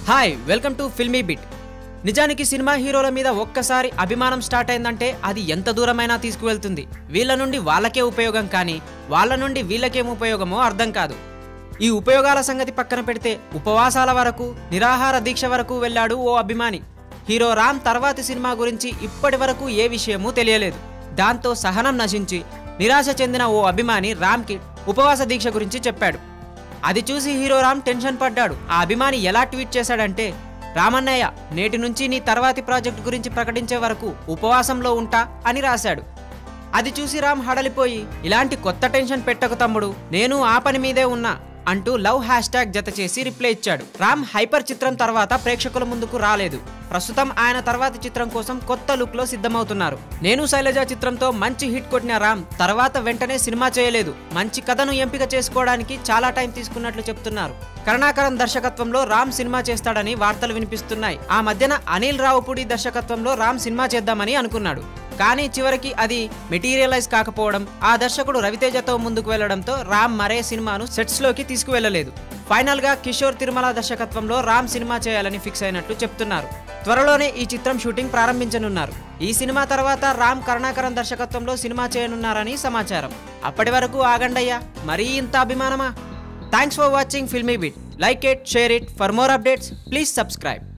hi welcome to Filmy Bit నిజానికి cinema హీరోల మీద ఒక్కసారి అభిమానం స్టార్ట్ అయిందంటే అది ఎంత దూరమైనా తీసుకువెళ్తుంది వీళ్ళ నుండి వాళ్ళకే ఉపయోగం కానీ వాళ్ళ నుండి వీళ్ళకేం ఉపయోగమో అర్థం కాదు ఈ ఉపయోగాల సంగతి పక్కన పెడితే ఉపవాసాల వరకు నిరాహార దీక్ష వరకు వెళ్ళాడు ఓ అభిమాని హీరో రామ్ తర్వాతి సినిమా గురించి ఇప్పటి వరకు ఏ విషయమూ తెలియలేదు దాంతో సహనం నశించి నిరాశ చెందిన ఓ అభిమాని రామ్కి ఉపవాస దీక్ష గురించి చెప్పాడు అది చూసి హీరో రామ్ టెన్షన్ పడ్డాడు ఆ అభిమాని ఎలా ట్వీట్ చేశాడంటే రామన్నయ్య నేటి నుంచి నీ తర్వాతి ప్రాజెక్ట్ గురించి ప్రకటించే వరకు ఉపవాసంలో ఉంటా అని రాశాడు అది చూసి రామ్ హడలిపోయి ఇలాంటి కొత్త టెన్షన్ పెట్టకు తమ్ముడు నేను ఆ పని మీదే ఉన్నా అంటూ లవ్ హ్యాష్ ట్యాగ్ జత చేసి రిప్లై ఇచ్చాడు రామ్ హైపర్ చిత్రం తర్వాత ప్రేక్షకుల ముందుకు రాలేదు ప్రస్తుతం ఆయన తర్వాతి చిత్రం కోసం కొత్త లుక్ లో సిద్ధమవుతున్నారు నేను శైలజ చిత్రంతో మంచి హిట్ కొట్టిన రామ్ తర్వాత వెంటనే సినిమా చేయలేదు మంచి కథను ఎంపిక చేసుకోవడానికి చాలా టైం తీసుకున్నట్లు చెప్తున్నారు కరుణాకరన్ దర్శకత్వంలో రామ్ సినిమా చేస్తాడని వార్తలు వినిపిస్తున్నాయి ఆ మధ్యన అనిల్ రావుపూడి దర్శకత్వంలో రామ్ సినిమా చేద్దామని అనుకున్నాడు కానీ చివరికి అది మెటీరియలైజ్ కాకపోవడం ఆ దర్శకుడు రవితేజతో ముందుకు వెళ్లడంతో రామ్ మరే సినిమాను సెట్స్ లోకి తీసుకువెళ్లలేదు ఫైనల్ గా కిషోర్ తిరుమల దర్శకత్వంలో రామ్ సినిమా చేయాలని ఫిక్స్ అయినట్లు చెప్తున్నారు త్వరలోనే ఈ చిత్రం షూటింగ్ ప్రారంభించనున్నారు ఈ సినిమా తర్వాత రామ్ కరుణాకరన్ దర్శకత్వంలో సినిమా చేయనున్నారని సమాచారం అప్పటి వరకు ఆగండయ్యా మరీ ఇంత అభిమానమా thanks for watching Filmy Bit like it share it for more updates please subscribe